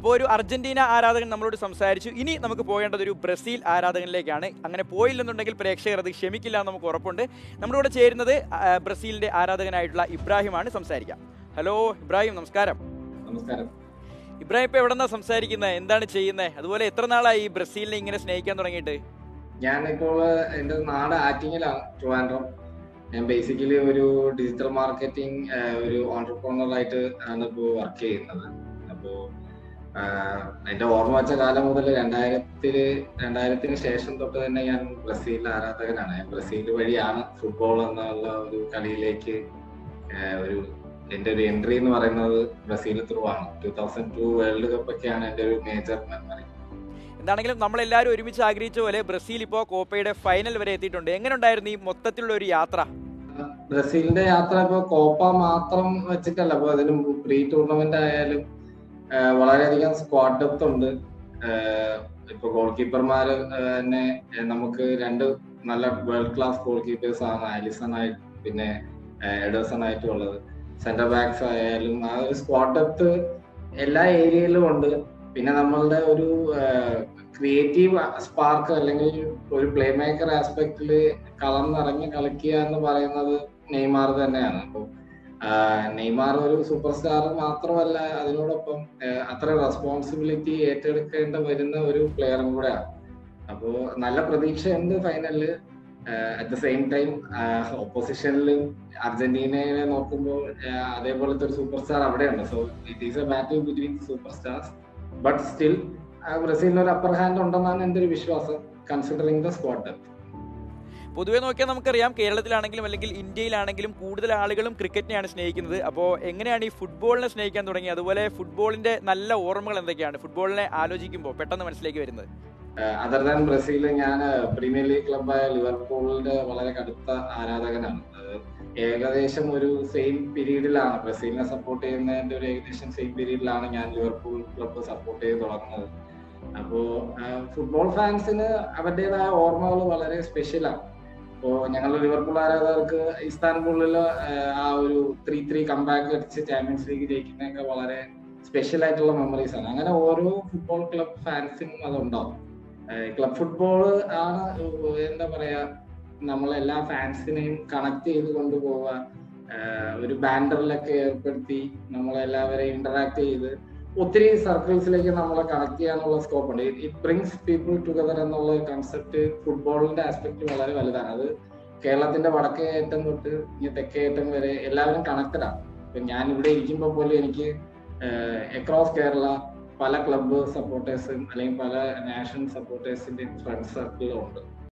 അപ്പോൾ ഒരു അർജന്റീന ആരാധകൻ നമ്മളോട് സംസാരിച്ചു ഇനി നമുക്ക് പോകേണ്ടത് ഒരു ബ്രസീൽ ആരാധകനിലേക്കാണ് അങ്ങനെ പോയില്ലെന്നുണ്ടെങ്കിൽ പ്രേക്ഷകർ അത് ക്ഷമിക്കില്ല എന്ന് നമുക്ക് ഉറപ്പുണ്ട് നമ്മുടെ കൂടെ ചേരുന്നത് ആ, ബ്രസീലിന്റെ ആരാധകനായിട്ടുള്ള ഇബ്രാഹിമാണ് സംസാരിക്കാം ഹലോ ഇബ്രാഹിം നമസ്കാരം നമസ്കാരം ഇബ്രാഹിം ഇപ്പൊ എവിടെ സംസാരിക്കുന്നത് എന്താണ് ചെയ്യുന്നത് അതുപോലെ എത്ര നാളായി ഈ ബ്രസീലിനെ ഇങ്ങനെ സ്നേഹിക്കാൻ തുടങ്ങിയിട്ട് ഞാനിപ്പോൾ എന്റെ നാട് ആറ്റിങ്ങിലാണ് ട്രിവാൻഡ്രം ഞാൻ ബേസിക്കലി ഒരു ഡിജിറ്റൽ മാർക്കറ്റിംഗ് ഒരു ഓണ്ടർപ്രോണർ ആയിട്ട് ആണ് ഇപ്പോൾ വർക്ക് ചെയ്യുന്നത് അപ്പോ ആഹ്, എന്റെ ഓർമ്മ വെച്ച കാലം മുതൽ രണ്ടായിരത്തില് രണ്ടായിരത്തിന് ശേഷം തൊട്ട് തന്നെ ഞാൻ ബ്രസീൽ ആരാധകനാണ് ഞാൻ ബ്രസീൽ വഴിയാണ് ഫുട്ബോൾ എന്നുള്ള ഒരു കളിയിലേക്ക് ആഹ്, ഒരു എന്റെ ഒരു എൻട്രി എന്ന് പറയുന്നത് ബ്രസീൽ ത്രൂ ആണ് two thousand two world cup ഒക്കെയാണ് എന്റെ ഒരു മേജർ മെമ്മറി എന്താണെങ്കിലും നമ്മളെല്ലാവരും ഒരുമിച്ച് ആഗ്രഹിച്ച പോലെ ബ്രസീൽ ഇപ്പോൾ കോപ്പയുടെ ഫൈനൽ വരെ എത്തിയിട്ടുണ്ട് എങ്ങനെ ഉണ്ടായിരുന്നു ഈ മൊത്തത്തിലുള്ള ഒരു യാത്ര ബ്രസീലിന്റെ യാത്ര ഇപ്പൊ കോപ്പ മാത്രം വെച്ചിട്ടല്ല ഇപ്പൊ അതിന് പ്രീ ടൂർണമെന്റ് ആയാലും ആ, വളരെയധികം സ്ക്വാഡ് ഡെപ്ത് ഉണ്ട് ആ, ഇപ്പൊ ഗോൾ കീപ്പർമാര് തന്നെ ആ, നമുക്ക് രണ്ട് നല്ല വേൾഡ് ക്ലാസ് ഗോൾ കീപ്പേഴ്സ് ആണ് ആലിസൺ ആയിട്ട് പിന്നെ എഡേഴ്സൺ ആയിട്ടും ഉള്ളത് സെന്റർ ബാക്സ് ആയാലും ആ ഒരു സ്ക്വാഡ് ഡെപ്ത് എല്ലാ ഏരിയയിലും ഉണ്ട് പിന്നെ നമ്മളുടെ ഒരു ക്രിയേറ്റീവ് സ്പാർക്ക് അല്ലെങ്കിൽ ഒരു പ്ലേ മേക്കർ ആസ്പെക്റ്റില് കളം നിറഞ്ഞ് കളിക്കുക എന്ന് പറയുന്നത് നെയ്മാർ തന്നെയാണ് അപ്പോൾ നെയ്മാർ ഒരു സൂപ്പർ സ്റ്റാർ മാത്രമല്ല അതിനോടൊപ്പം ആഹ് അത്ര റെസ്പോൺസിബിലിറ്റി ഏറ്റെടുക്കേണ്ട വരുന്ന ഒരു പ്ലെയറും കൂടെയാണ് അപ്പോ നല്ല പ്രതീക്ഷയുണ്ട് ഫൈനലില് അറ്റ് ദ സെയിം ടൈം ഓപ്പോസിഷനിൽ അർജന്റീനയെ നോക്കുമ്പോൾ ആഹ് അതേപോലത്തെ ഒരു സൂപ്പർ സ്റ്റാർ അവിടെയുണ്ട് so it is a battle between superstars but still ബ്രസീലിന് ഒരു അപ്പർ ഹാൻഡ് ഉണ്ടെന്നാണ് എന്റെ ഒരു വിശ്വാസം കൺസിഡറിങ് ദ സ്ക്വാഡ് പൊതുവെ നോക്കിയാൽ നമുക്കറിയാം കേരളത്തിലാണെങ്കിലും അല്ലെങ്കിൽ ഇന്ത്യയിലാണെങ്കിലും കൂടുതൽ ആളുകളും ക്രിക്കറ്റിനെയാണ് സ്നേഹിക്കുന്നത് അപ്പോൾ എങ്ങനെയാണ് ഈ ഫുട്ബോളിനെ സ്നേഹിക്കാൻ തുടങ്ങിയത് അതുപോലെ ഫുട്ബോളിന്റെ നല്ല ഓർമ്മകൾ എന്തൊക്കെയാണ് ഫുട്ബോളിനെ ആലോചിക്കുമ്പോൾ പെട്ടെന്ന് മനസ്സിലേക്ക് വരുന്നത് അതർ ദാൻ ബ്രസീൽ ഞാൻ പ്രീമിയർ ലീഗ് ക്ലബായ ലിവർപൂളിന്റെ വളരെ കടുത്ത ആരാധകനാണ് അത് ഏകദേശം ഒരു സെയിം പീരീഡിലാണ് ബ്രസീലിനെ സപ്പോർട്ട് ചെയ്യുന്നതിന്റെ ഒരു ഏകദേശം സെയിം പീരീഡിലാണ് ഞാൻ ലിവർപൂൾ ക്ലബ്ബ് സപ്പോർട്ട് ചെയ്ത് തുടങ്ങുന്നത് അപ്പോ ഫുട്ബോൾ ഫാൻസിന് അവരുടേതായ ഓർമ്മകൾ വളരെ സ്പെഷ്യലാണ് ഇപ്പോ ഞങ്ങൾ ലിവർപൂൾ ആരാധകർക്ക് ഇസ്താൻബുളിൽ ആ ഒരു ത്രീ ത്രീ കംബാക്ക് അടിച്ച് ചാമ്പ്യൻസ് ലീഗ് ജയിക്കുന്നതൊക്കെ വളരെ സ്പെഷ്യൽ ആയിട്ടുള്ള മെമ്മറീസ് ആണ് അങ്ങനെ ഓരോ ഫുട്ബോൾ ക്ലബ് ഫാൻസിനും അതുണ്ടാവും ക്ലബ് ഫുട്ബോൾ ആണ് എന്താ പറയാ നമ്മളെല്ലാ ഫാൻസിനെയും കണക്ട് ചെയ്ത് കൊണ്ടുപോവുക ആഹ് ഒരു ബാൻഡറിലൊക്കെ ഏർപ്പെടുത്തി നമ്മളെല്ലാവരെയും ഇന്ററാക്ട് ചെയ്ത് ഒത്തിരി സർക്കിൾസിലേക്ക് നമ്മളെ കണക്ട് ചെയ്യാനുള്ള സ്കോപ്പ് ഉണ്ട് ഇറ്റ് ബ്രിങ്സ് പീപ്പിൾ ടുഗദർ എന്നുള്ള ഒരു കൺസെപ്റ്റ് ഫുട്ബോളിന്റെ ആസ്പെക്ട് വളരെ വലുതാണ് അത് കേരളത്തിന്റെ വടക്കേ അറ്റം തൊട്ട് ഇനി തെക്കേ അറ്റം വരെ എല്ലാവരും കണക്റ്റഡ് ആണ് ഇപ്പൊ ഞാൻ ഇവിടെ ഇരിക്കുമ്പോൾ പോലും എനിക്ക് അക്രോസ് കേരള പല ക്ലബ്ബ് സപ്പോർട്ടേഴ്സും അല്ലെങ്കിൽ പല നാഷണൽ സപ്പോർട്ടേഴ്സിന്റെ ഫ്രണ്ട് സർക്കിളും ഉണ്ട്